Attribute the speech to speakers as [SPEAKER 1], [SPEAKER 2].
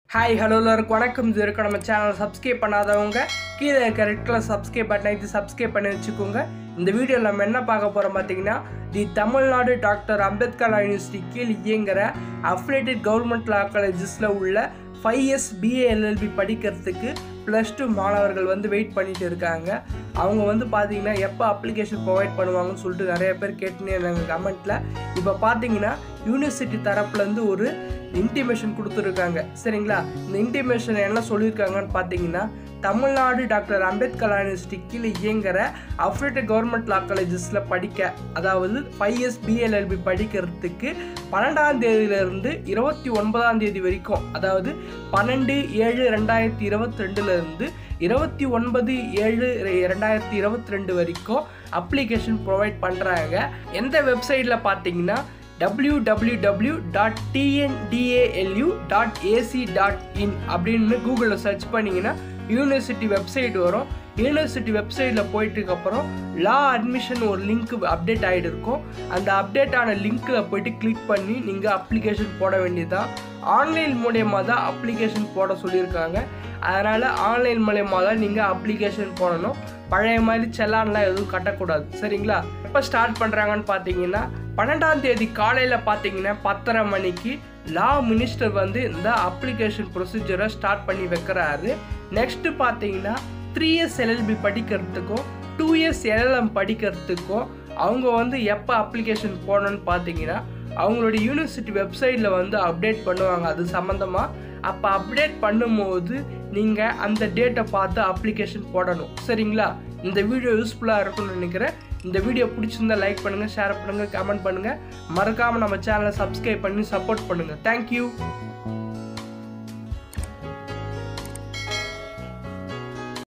[SPEAKER 1] hi hello எல்லாருக்கும் வணக்கம் இது இருக்க நம்ம சேனலை சப்ஸ்கிரைப் பண்ணாதவங்க கீழே இருக்க ரெட் கலர் சப்ஸ்கிரைப் பட்டனை இது சப்ஸ்கிரைப் பண்ணி வச்சுக்கோங்க இந்த வீடியோவில் நம்ம என்ன பார்க்க போகிறோம் பார்த்தீங்கன்னா the Tamil Nadu doctor Ambedkar university கீழ் இயங்குகிற அஃபிலேட்டட் கவர்மெண்ட் லா காலேஜஸில் உள்ள ஃபைவ் இயர்ஸ் பிஏ எல்எல்பி படிக்கிறதுக்கு ப்ளஸ் டூ மாணவர்கள் வந்து வெயிட் பண்ணிட்டு இருக்காங்க அவங்க வந்து பார்த்தீங்கன்னா எப்போ அப்ளிகேஷன் ப்ரொவைட் பண்ணுவாங்கன்னு சொல்லிட்டு நிறைய பேர் கேட்டுனே இருந்தாங்க கமெண்ட்டில் இப்போ பார்த்தீங்கன்னா யூனிவர்சிட்டி தரப்புலேருந்து ஒரு இன்டிமேஷன் கொடுத்துருக்காங்க சரிங்களா இந்த இன்டிமேஷன் என்ன சொல்லியிருக்காங்கன்னு பார்த்தீங்கன்னா தமிழ்நாடு டாக்டர் அம்பேத்கர் யூனிவர்சிட்டி கீழே இயங்குகிற அஃபிலேட்டட் கவர்மெண்ட் லா காலேஜஸில் படிக்க அதாவது ஃபைவ் இயர்ஸ் பிஎல்எல்பி படிக்கிறதுக்கு பன்னெண்டாம் தேதியிலிருந்து இருபத்தி ஒன்பதாம் தேதி வரைக்கும் அதாவது பன்னெண்டு ஏழு ரெண்டாயிரத்தி இருபத்தி ரெண்டுலேருந்து இருபத்தி ஒன்பது ஏழு ரெண்டாயிரத்தி இருபத்தி ரெண்டு வரைக்கும் அப்ளிகேஷன் ப்ரொவைட் பண்ணுறாங்க எந்த வெப்சைட்டில் பார்த்தீங்கன்னா W W W dot TNDALU dot AC dot in அப்படின்னு கூகுளில் சர்ச் பண்ணிங்கன்னா யூனிவர்சிட்டி வெப்சைட் வரும் யூனிவர்சிட்டி வெப்சைட்டில் போயிட்டுக்கு அப்புறம் லா அட்மிஷன் ஒரு லிங்க் அப்டேட் ஆகிட்டு இருக்கும் அந்த அப்டேட் ஆன லிங்க்கில் போயிட்டு கிளிக் பண்ணி நீங்கள் அப்ளிகேஷன் போட வேண்டியதுதான் ஆன்லைன் மூலியமாக தான் அப்ளிகேஷன் போட சொல்லியிருக்காங்க அதனால் ஆன்லைன் மூலயமா தான் நீங்கள் அப்ளிகேஷன் போடணும் பழைய மாதிரி செல்லான்லாம் எதுவும் கட்டக்கூடாது சரிங்களா எப்போ ஸ்டார்ட் பண்ணுறாங்கன்னு பார்த்தீங்கன்னா பன்னெண்டாம் தேதி காலையில் பார்த்தீங்கன்னா பத்தரை மணிக்கு லா மினிஸ்டர் வந்து இந்த அப்ளிகேஷன் ப்ரொசீஜரை ஸ்டார்ட் பண்ணி வைக்கிறாரு நெக்ஸ்ட்டு பார்த்தீங்கன்னா த்ரீ இயர்ஸ் எல்எல்பி படிக்கிறதுக்கும் டூ இயர்ஸ் எல்எல்எம் படிக்கிறதுக்கும் அவங்க வந்து எப்போ அப்ளிகேஷன் போடணும்னு பார்த்தீங்கன்னா அவங்களோட யூனிவர்சிட்டி வெப்சைட்டில் வந்து அப்டேட் பண்ணுவாங்க அது சம்மந்தமாக அப்போ அப்டேட் பண்ணும்போது நீங்கள் அந்த டேட்டை பார்த்து அப்ளிகேஷன் போடணும் சரிங்களா இந்த வீடியோ யூஸ்ஃபுல்லாக இருக்கும்னு நினைக்கிறேன் இந்த வீடியோ பிடிச்சிருந்தா லைக் பண்ணுங்கள் ஷேர் பண்ணுங்கள் கமெண்ட் பண்ணுங்கள் மறக்காமல் நம்ம சேனலை சப்ஸ்கிரைப் பண்ணி சப்போர்ட் பண்ணுங்கள் தேங்க்யூ